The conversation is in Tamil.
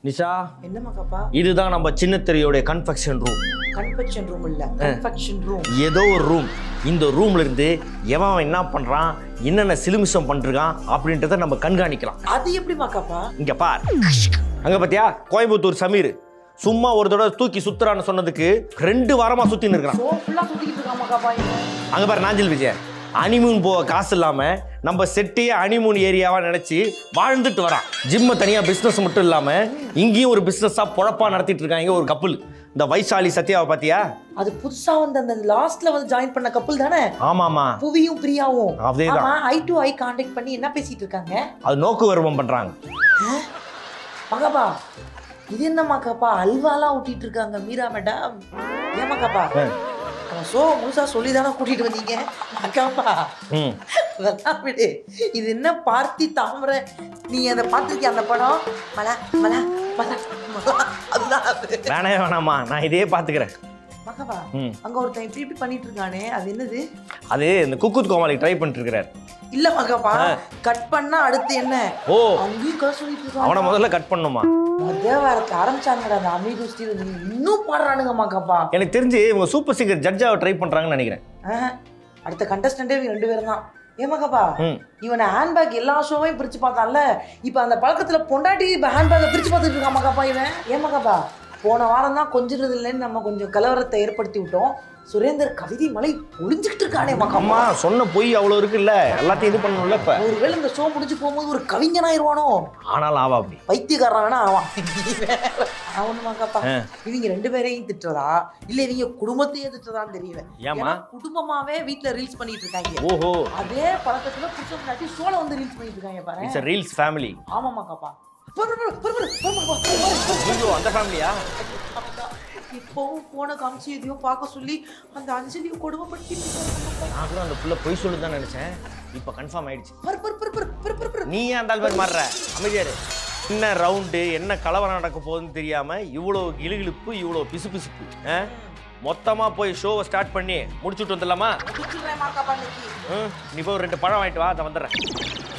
நிஷா என்னம்மா காப்பா இதுதான் நம்ம சின்ன திரையோட கன்ஃபெக்ஷன் ரூம் கன்ஃபெக்ஷன் ரூம் இல்ல கன்ஃபெக்ஷன் ரூம் ஏதோ ஒரு ரூம் இந்த ரூம்ல இருந்து எவன் அவன் என்ன பண்றான் என்னென்ன சிலுமிஷம் பண்றான் அப்படின்றத நம்ம கண்காணிக்கலாம் அது எப்படிமா காப்பா இங்க பார் அங்க பாத்தியா கோயம்புத்தூர் சமீர் சும்மா ஒரு தடவை தூக்கி சுத்துறான்னு சொன்னதுக்கு ரெண்டு வாரமா சுத்தின்னு இருக்கிறான் ஷோ ஃபுல்லா சுத்திக்கிட்டு இருக்காமா காப்பா இவன். அங்க பாரு நாஞ்சல் விஜய் அனிமூன் போக காசு இல்லாம நம்ம செட்டையே அனிமூன் ஏரியாவா நினைச்சு வாழ்ந்துட்டு வரான் ஜிம்ம தனியா பிசினஸ் மட்டும் இல்லாம இங்கேயும் ஒரு பிசினஸா பொழப்பா நடத்திட்டு இருக்காங்க ஒரு கப்பல் இந்த வைசாலி சத்யாவை பாத்தியா அது புதுசா வந்து அந்த லாஸ்ட்ல வந்து ஜாயின் பண்ண கப்பல் தானே ஆமாமா புவியும் பிரியாவும் அதேதான். ஆமா ஐ டு ஐ கான்டாக்ட் பண்ணி என்ன பேசிட்டு இருக்காங்க அது நோக்கு வருவம் பண்றாங்க மகாபா இது என்னம்மா காப்பா அல்வாலாம் ஊட்டிட்டு இருக்காங்க மீரா மேடம் ஏமா காப்பா அவன் ஷோ முழுசா சொல்லி தானே கூட்டிட்டு வந்தீங்க அக்காப்பா ம் அதெல்லாம் விடு இது என்ன பார்த்தி தாமரை நீ அதை பார்த்திருக்கிய அந்த படம் மலா மலா மலா மலா அதுதான் அது வேணவே வேணாமா நான் இதே பாத்துக்கிறேன் மகபா ம் அங்க ஒருத்தன் இப்படி இப்படி பண்ணிட்டு இருக்கானே அது என்னது அது இந்த குக்குத் கோமாளி ட்ரை பண்ணிட்டு இருக்கிறார் இல்ல மகபா கட் பண்ணா அடுத்து என்ன ஓ அங்கேயும் கதை சொல்லிட்டு இருக்கான் அவனை முதல்ல கட் பண்ணுமா முத வாரத்தை ஆரம்பிச்சாங்கடா அந்த அமீது ஸ்ரீரஞ்சனி இன்னும் பாடுறானுங்க மகபா எனக்கு தெரிஞ்சு இவங்க சூப்பர் சிங்கர் ஜட்ஜாவை ட்ரை பண்றாங்கன்னு நினைக்கிறேன் ஆஹ், அடுத்த கண்டஸ்டன்டே இவங்க ரெண்டு பேரும் தான் ஏ மகபா ம் இவனை ஹேண்ட்பேக் எல்லா ஷோவையும் பிரிச்சு பார்த்தான்ல இப்போ அந்த பழக்கத்துல பொண்டாட்டி ஹேண்ட்பேக்கை பிரிச்சு பார்த்துட்டு இருக்கான் மகாப்பா இவன் ஏன் மகாப்பா போன வாரம் தான் கொஞ்சிறது இல்லைன்னு நம்ம கொஞ்சம் கலவரத்தை ஏற்படுத்தி விட்டோம் சுரேந்தர் கவிதை மலை ஒளிஞ்சுக்கிட்டு இருக்கானே மகாமா அம்மா சொன்ன பொய் அவ்வளோ இருக்குல்ல எல்லாத்தையும் இது பண்ணணும்ல இப்ப ஒருவேளை இந்த ஷோ முடிஞ்சு போகும்போது ஒரு கவிஞனாயிருவானோ ஆனாலும் ஆவா அப்படி பைத்தியக்காரன் வேணா ஆவான் அவனு மகாப்பா ஆ. இவங்க ரெண்டு பேரையும் திட்டுறதா இல்ல இவங்க குடும்பத்தையே திட்டுறதான்னு தெரியல ஏம்மா? ஏன்னா குடும்பமாவே வீட்ல ரீல்ஸ் பண்ணிட்டு இருக்காங்க ஓஹோ அதே பழக்கத்துல புடிச்ச முன்னாடி ஷோல வந்து ரீல்ஸ் பண்ணிட்டு இருக்காங்க பாரு இட்ஸ் ரீல்ஸ் ஃபேமிலி ஆமாமா காப்பா பொறு, பொறு, பொறு, பொறு, பொறு, பொறு, பொறு, பொறு, பொறு. ஐயோ அந்த ஃபேமிலியா இப்பவும் போன காமிச்சு எதையும் பார்க்க சொல்லி அந்த அஞ்சலியும் கொடுமைப்படுத்திட்டு இருக்காங்க. நான் கூட அந்த புள்ள பொய் சொல்லு தான் நினைச்சேன் இப்போ கன்ஃபார்ம் ஆயிடுச்சு பொறு, பொறு, பொறு, பொறு, பொறு, பொறு, பொறு. நீ ஏன் அந்த ஆள் மாதிரி மாறுற அமைதியாரு என்ன ரவுண்டு என்ன கலவரம் நடக்க போகுதுன்னு தெரியாம இவ்வளோ கிளுகிழுப்பு இவ்வளோ பிசுபிசுப்பு ஆ? மொத்தமா போய் ஷோவை ஸ்டார்ட் பண்ணி முடிச்சுட்டு வந்துடலாமா முடிச்சிடுறேன் மாக்காப்பா இன்னைக்கு. ம், நீ போய் ஒரு ரெண்டு பழம் வாங்கிட்டு வா அதை வந்துடுறேன்